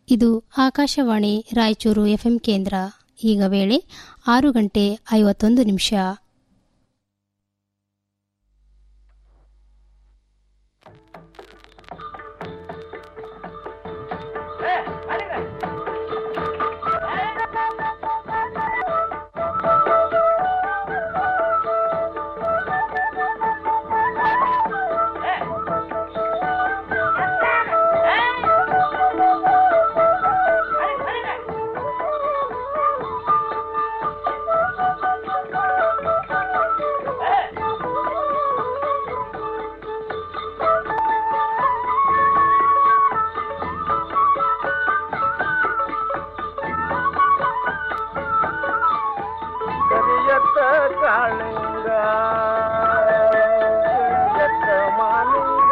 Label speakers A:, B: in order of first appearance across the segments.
A: ಇದು ಆಕಾಶವಾಣಿ ರಾಯಚೂರು ಎಫ್ಎಂ ಕೇಂದ್ರ ಈಗ ವೇಳೆ ಆರು ಗಂಟೆ ಐವತ್ತೊಂದು ನಿಮಿಷ
B: ಕರಿಯತ್ತ ಕಾಳಿಂಗ ಕರಿಯತ್ತ ಮಾಲಿಂಗ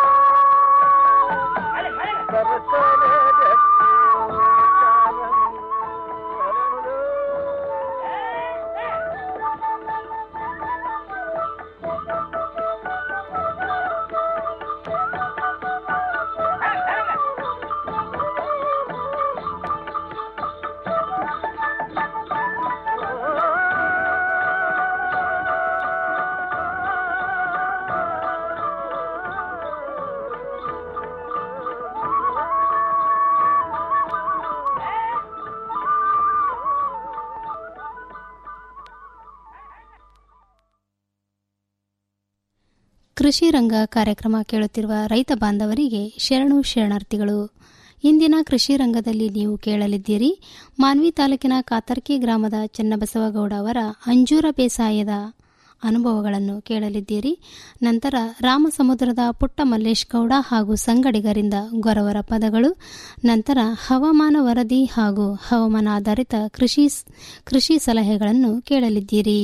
B: ಸರಸರ ಗಟ್ಟಿ ಕಾಲಂಗ ಅರಳು.
A: ಕೃಷಿ ರಂಗ ಕಾರ್ಯಕ್ರಮ ಕೇಳುತ್ತಿರುವ ರೈತ ಬಾಂಧವರಿಗೆ ಶರಣು ಶರಣಾರ್ಥಿಗಳು ಇಂದಿನ ಕೃಷಿ ರಂಗದಲ್ಲಿ ನೀವು ಕೇಳಲಿದ್ದೀರಿ ಮಾನ್ವಿ ತಾಲೂಕಿನ ಕಾತರ್ಕಿ ಗ್ರಾಮದ ಚೆನ್ನಬಸವಗೌಡ ಅವರ ಅಂಜೂರ ಬೇಸಾಯದ ಅನುಭವಗಳನ್ನು ಕೇಳಲಿದ್ದೀರಿ ನಂತರ ರಾಮಸಮುದ್ರದ ಪುಟ್ಟ ಮಲ್ಲೇಶ್ ಗೌಡ ಹಾಗೂ ಸಂಗಡಿಗರಿಂದ ಗೊರವರ ಪದಗಳು ನಂತರ ಹವಾಮಾನ ವರದಿ ಹಾಗೂ ಹವಾಮಾನ ಆಧಾರಿತ ಕೃಷಿ ಕೃಷಿ ಸಲಹೆಗಳನ್ನು ಕೇಳಲಿದ್ದೀರಿ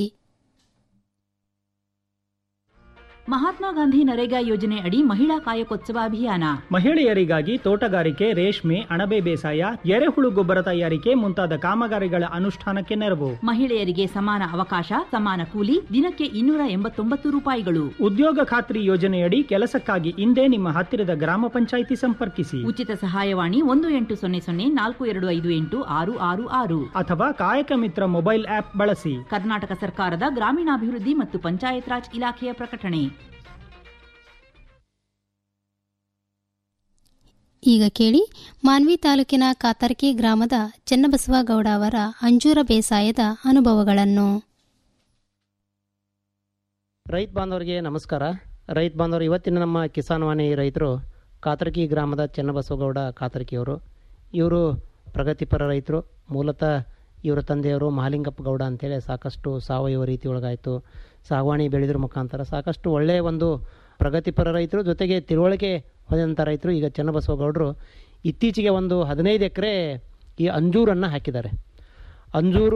C: ಮಹಾತ್ಮ ಗಾಂಧಿ ನರೇಗಾ ಯೋಜನೆ ಅಡಿ ಮಹಿಳಾ ಕಾಯಕೋತ್ಸವ ಅಭಿಯಾನ
D: ಮಹಿಳೆಯರಿಗಾಗಿ ತೋಟಗಾರಿಕೆ ರೇಷ್ಮೆ ಅಣಬೆ ಬೇಸಾಯ ಎರೆಹುಳು ಗೊಬ್ಬರ ತಯಾರಿಕೆ ಮುಂತಾದ ಕಾಮಗಾರಿಗಳ ಅನುಷ್ಠಾನಕ್ಕೆ ನೆರವು
C: ಮಹಿಳೆಯರಿಗೆ ಸಮಾನ ಅವಕಾಶ ಸಮಾನ ಕೂಲಿ ದಿನಕ್ಕೆ ಇನ್ನೂರ ಎಂಬತ್ತೊಂಬತ್ತು ರೂಪಾಯಿಗಳು
D: ಉದ್ಯೋಗ ಖಾತ್ರಿ ಯೋಜನೆಯಡಿ ಕೆಲಸಕ್ಕಾಗಿ ಇಂದೇ ನಿಮ್ಮ ಹತ್ತಿರದ ಗ್ರಾಮ ಪಂಚಾಯಿತಿ ಸಂಪರ್ಕಿಸಿ
C: ಉಚಿತ ಸಹಾಯವಾಣಿ ಒಂದು ಎಂಟು ಸೊನ್ನೆ ಸೊನ್ನೆ ನಾಲ್ಕು ಎರಡು ಐದು ಎಂಟು ಆರು ಆರು ಆರು
D: ಅಥವಾ ಕಾಯಕ ಮಿತ್ರ ಮೊಬೈಲ್ ಆಪ್ ಬಳಸಿ
C: ಕರ್ನಾಟಕ ಸರ್ಕಾರದ ಗ್ರಾಮೀಣಾಭಿವೃದ್ಧಿ ಮತ್ತು ಪಂಚಾಯತ್ ರಾಜ್ ಇಲಾಖೆಯ ಪ್ರಕಟಣೆ
A: ಈಗ ಕೇಳಿ ಮಾನ್ವಿ ತಾಲೂಕಿನ ಕಾತರ್ಕಿ ಗ್ರಾಮದ ಚೆನ್ನಬಸವಗೌಡ ಅವರ ಅಂಜೂರ ಬೇಸಾಯದ ಅನುಭವಗಳನ್ನು
E: ರೈತ ಬಾಂಧವರಿಗೆ ನಮಸ್ಕಾರ ರೈತ ಬಾಂಧವರು ಇವತ್ತಿನ ನಮ್ಮ ಕಿಸಾನ್ ವಾಣಿ ರೈತರು ಕಾತರ್ಕಿ ಗ್ರಾಮದ ಚೆನ್ನಬಸವಗೌಡ ಕಾತರ್ಕಿಯವರು ಇವರು ಪ್ರಗತಿಪರ ರೈತರು ಮೂಲತಃ ಇವರ ತಂದೆಯವರು ಮಹಾಲಿಂಗಪ್ಪ ಗೌಡ ಅಂತೇಳಿ ಸಾಕಷ್ಟು ಸಾವಯವ ರೀತಿ ಒಳಗಾಯಿತು ಸಾಗವಾಣಿ ಬೆಳೆದ್ರ ಮುಖಾಂತರ ಸಾಕಷ್ಟು ಒಳ್ಳೆಯ ಒಂದು ಪ್ರಗತಿಪರ ರೈತರು ಜೊತೆಗೆ ತಿಳುವಳಿಕೆ ಹೊಂದಿದಂಥ ರೈತರು ಈಗ ಚೆನ್ನಬಸವಗೌಡರು ಇತ್ತೀಚೆಗೆ ಒಂದು ಹದಿನೈದು ಎಕರೆ ಈ ಅಂಜೂರನ್ನು ಹಾಕಿದ್ದಾರೆ ಅಂಜೂರು